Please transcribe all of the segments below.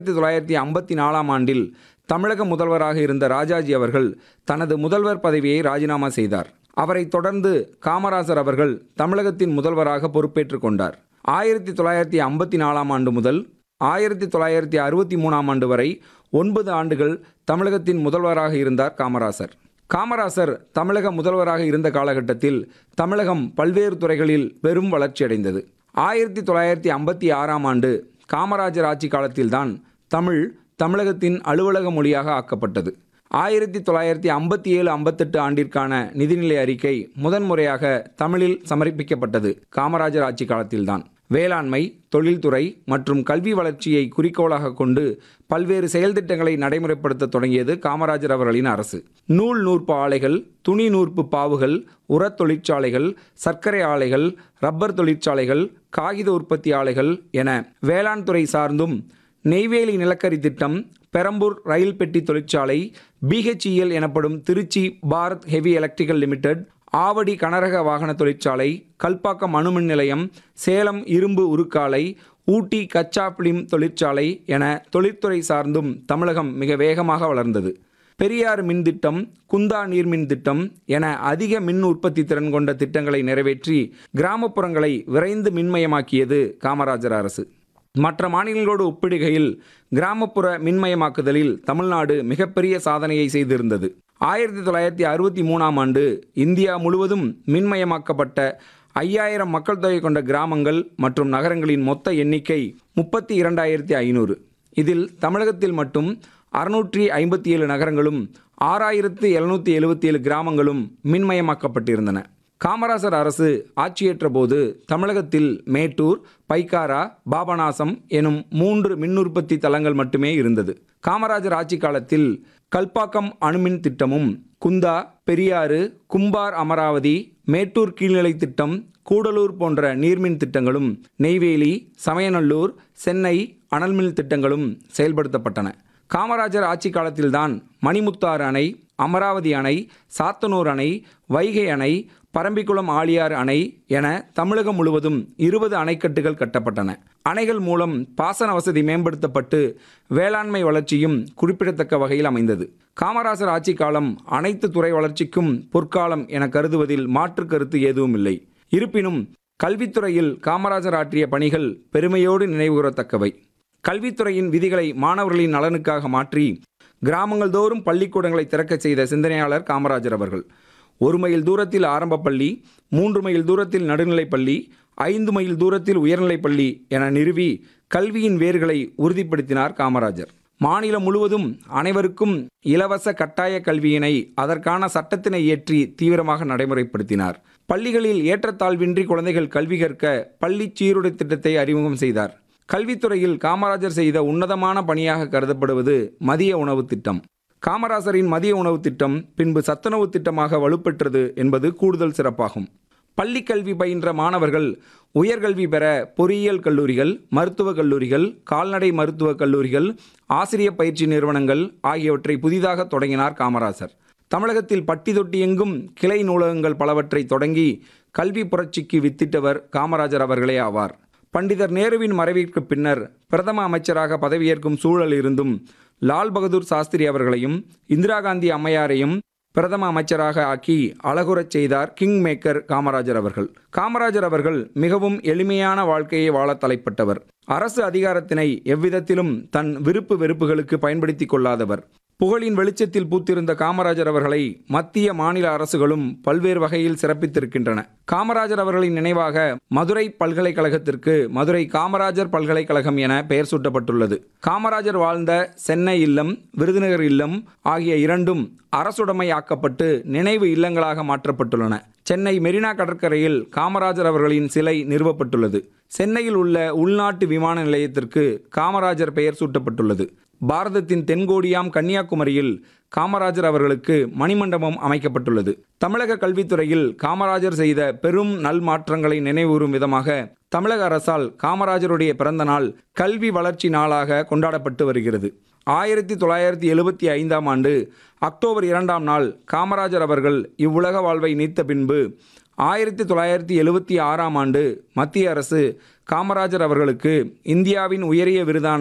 ஆயிரத்தி தொள்ளாயிரத்தி ஐம்பத்தி நாலாம் ஆண்டில் தமிழக முதல்வராக இருந்த ராஜாஜி அவர்கள் தனது முதல்வர் பதவியை ராஜினாமா செய்தார் அவரைத் தொடர்ந்து காமராசர் அவர்கள் தமிழகத்தின் முதல்வராக பொறுப்பேற்றுக் கொண்டார் ஆயிரத்தி தொள்ளாயிரத்தி ஐம்பத்தி நாலாம் ஆண்டு முதல் ஆயிரத்தி தொள்ளாயிரத்தி அறுபத்தி மூணாம் ஆண்டு வரை ஒன்பது ஆண்டுகள் தமிழகத்தின் முதல்வராக இருந்தார் காமராசர் காமராசர் தமிழக முதல்வராக இருந்த காலகட்டத்தில் தமிழகம் பல்வேறு துறைகளில் பெரும் வளர்ச்சியடைந்தது ஆயிரத்தி தொள்ளாயிரத்தி ஐம்பத்தி ஆறாம் ஆண்டு காமராஜர் ஆட்சி காலத்தில்தான் தமிழ் தமிழகத்தின் அலுவலக மொழியாக ஆக்கப்பட்டது ஆயிரத்தி தொள்ளாயிரத்தி ஐம்பத்தி ஏழு ஐம்பத்தெட்டு ஆண்டிற்கான நிதிநிலை அறிக்கை முதன்முறையாக தமிழில் சமர்ப்பிக்கப்பட்டது காமராஜர் ஆட்சி காலத்தில்தான் வேளாண்மை தொழில்துறை மற்றும் கல்வி வளர்ச்சியை குறிக்கோளாக கொண்டு பல்வேறு செயல்திட்டங்களை நடைமுறைப்படுத்த தொடங்கியது காமராஜர் அவர்களின் அரசு நூல் நூற்பு ஆலைகள் துணி நூற்பு பாவுகள் உரத் தொழிற்சாலைகள் சர்க்கரை ஆலைகள் ரப்பர் தொழிற்சாலைகள் காகித உற்பத்தி ஆலைகள் என வேளாண் துறை சார்ந்தும் நெய்வேலி நிலக்கரி திட்டம் பெரம்பூர் ரயில் பெட்டி தொழிற்சாலை பிஹெச்இஎல் எனப்படும் Trichy Bharat heavy electrical limited Avadi கனரக வாகன தொழிற்சாலை கல்பாக்கம் அணுமின் நிலையம் சேலம் இரும்பு உருக்காலை ஊட்டி கச்சா பிலிம் தொழிற்சாலை என தொழிற்துறை சார்ந்தும் தமிழகம் மிக வேகமாக வளர்ந்தது பெரியார் மின் திட்டம் குந்தா நீர்மின் திட்டம் என அதிக மின் உற்பத்தி திறன் கொண்ட திட்டங்களை நிறைவேற்றி கிராமப்புறங்களை விரைந்து மின்மயமாக்கியது காமராஜர் அரசு மற்ற மாநிலங்களோடு ஒப்பிடுகையில் கிராமப்புற மின்மயமாக்குதலில் தமிழ்நாடு மிகப்பெரிய சாதனையை செய்திருந்தது ஆயிரத்தி தொள்ளாயிரத்தி அறுபத்தி மூணாம் ஆண்டு இந்தியா முழுவதும் மின்மயமாக்கப்பட்ட ஐயாயிரம் மக்கள் தொகை கொண்ட கிராமங்கள் மற்றும் நகரங்களின் மொத்த எண்ணிக்கை முப்பத்தி இரண்டாயிரத்தி ஐநூறு இதில் தமிழகத்தில் மட்டும் அறுநூற்றி ஐம்பத்தி ஏழு நகரங்களும் ஆறாயிரத்து எழுநூற்றி எழுபத்தி ஏழு கிராமங்களும் மின்மயமாக்கப்பட்டிருந்தன காமராசர் அரசு ஆட்சியேற்ற போது தமிழகத்தில் மேட்டூர் பைக்காரா பாபநாசம் எனும் மூன்று மின் உற்பத்தி தலங்கள் மட்டுமே இருந்தது காமராஜர் ஆட்சி காலத்தில் கல்பாக்கம் அணுமின் திட்டமும் குந்தா பெரியாறு கும்பார் அமராவதி மேட்டூர் கீழ்நிலை திட்டம் கூடலூர் போன்ற நீர்மின் திட்டங்களும் நெய்வேலி சமயநல்லூர் சென்னை அனல்மின் திட்டங்களும் செயல்படுத்தப்பட்டன காமராஜர் ஆட்சி காலத்தில்தான் மணிமுத்தாறு அணை அமராவதி அணை சாத்தனூர் அணை வைகை அணை பரம்பிக்குளம் ஆழியார் அணை என தமிழகம் முழுவதும் இருபது அணைக்கட்டுகள் கட்டப்பட்டன அணைகள் மூலம் பாசன வசதி மேம்படுத்தப்பட்டு வேளாண்மை வளர்ச்சியும் குறிப்பிடத்தக்க வகையில் அமைந்தது காமராசர் ஆட்சி காலம் அனைத்து துறை வளர்ச்சிக்கும் பொற்காலம் என கருதுவதில் மாற்று கருத்து எதுவும் இல்லை இருப்பினும் கல்வித்துறையில் காமராஜர் ஆற்றிய பணிகள் பெருமையோடு நினைவுகூரத்தக்கவை கல்வித்துறையின் விதிகளை மாணவர்களின் நலனுக்காக மாற்றி கிராமங்கள் தோறும் பள்ளிக்கூடங்களை திறக்கச் செய்த சிந்தனையாளர் காமராஜர் அவர்கள் ஒரு மைல் தூரத்தில் ஆரம்ப பள்ளி மூன்று மைல் தூரத்தில் நடுநிலைப் பள்ளி ஐந்து மைல் தூரத்தில் உயர்நிலைப் பள்ளி என நிறுவி கல்வியின் வேர்களை உறுதிப்படுத்தினார் காமராஜர் மாநிலம் முழுவதும் அனைவருக்கும் இலவச கட்டாய கல்வியினை அதற்கான சட்டத்தினை இயற்றி தீவிரமாக நடைமுறைப்படுத்தினார் பள்ளிகளில் ஏற்றத்தாழ்வின்றி குழந்தைகள் கல்வி கற்க பள்ளி சீருடை திட்டத்தை அறிமுகம் செய்தார் கல்வித்துறையில் காமராஜர் செய்த உன்னதமான பணியாக கருதப்படுவது மதிய உணவு திட்டம் காமராசரின் மதிய உணவு திட்டம் பின்பு சத்துணவு திட்டமாக வலுப்பெற்றது என்பது கூடுதல் சிறப்பாகும் பள்ளி கல்வி பயின்ற மாணவர்கள் உயர்கல்வி பெற பொறியியல் கல்லூரிகள் மருத்துவக் கல்லூரிகள் கால்நடை மருத்துவக் கல்லூரிகள் ஆசிரியர் பயிற்சி நிறுவனங்கள் ஆகியவற்றை புதிதாக தொடங்கினார் காமராசர் தமிழகத்தில் பட்டி தொட்டி எங்கும் கிளை நூலகங்கள் பலவற்றை தொடங்கி கல்வி புரட்சிக்கு வித்திட்டவர் காமராஜர் அவர்களே ஆவார் பண்டிதர் நேருவின் மறைவிற்கு பின்னர் பிரதம அமைச்சராக பதவியேற்கும் சூழல் இருந்தும் லால் பகதூர் சாஸ்திரி அவர்களையும் இந்திரா காந்தி அம்மையாரையும் பிரதம அமைச்சராக ஆக்கி அழகுறச் செய்தார் கிங் மேக்கர் காமராஜர் அவர்கள் காமராஜர் அவர்கள் மிகவும் எளிமையான வாழ்க்கையை வாழ தலைப்பட்டவர் அரசு அதிகாரத்தினை எவ்விதத்திலும் தன் விருப்பு வெறுப்புகளுக்கு பயன்படுத்திக் கொள்ளாதவர் புகழின் வெளிச்சத்தில் பூத்திருந்த காமராஜர் அவர்களை மத்திய மாநில அரசுகளும் பல்வேறு வகையில் சிறப்பித்திருக்கின்றன காமராஜர் அவர்களின் நினைவாக மதுரை பல்கலைக்கழகத்திற்கு மதுரை காமராஜர் பல்கலைக்கழகம் என பெயர் சூட்டப்பட்டுள்ளது காமராஜர் வாழ்ந்த சென்னை இல்லம் விருதுநகர் இல்லம் ஆகிய இரண்டும் அரசுடைமையாக்கப்பட்டு நினைவு இல்லங்களாக மாற்றப்பட்டுள்ளன சென்னை மெரினா கடற்கரையில் காமராஜர் அவர்களின் சிலை நிறுவப்பட்டுள்ளது சென்னையில் உள்ள உள்நாட்டு விமான நிலையத்திற்கு காமராஜர் பெயர் சூட்டப்பட்டுள்ளது பாரதத்தின் தென்கோடியாம் கன்னியாகுமரியில் காமராஜர் அவர்களுக்கு மணிமண்டபம் அமைக்கப்பட்டுள்ளது தமிழக கல்வித்துறையில் காமராஜர் செய்த பெரும் நல்மாற்றங்களை நினைவுறும் விதமாக தமிழக அரசால் காமராஜருடைய பிறந்த நாள் கல்வி வளர்ச்சி நாளாக கொண்டாடப்பட்டு வருகிறது ஆயிரத்தி தொள்ளாயிரத்தி எழுபத்தி ஐந்தாம் ஆண்டு அக்டோபர் இரண்டாம் நாள் காமராஜர் அவர்கள் இவ்வுலக வாழ்வை நீத்த பின்பு ஆயிரத்தி தொள்ளாயிரத்தி எழுபத்தி ஆறாம் ஆண்டு மத்திய அரசு காமராஜர் அவர்களுக்கு இந்தியாவின் உயரிய விருதான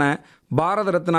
பாரத ரத்னா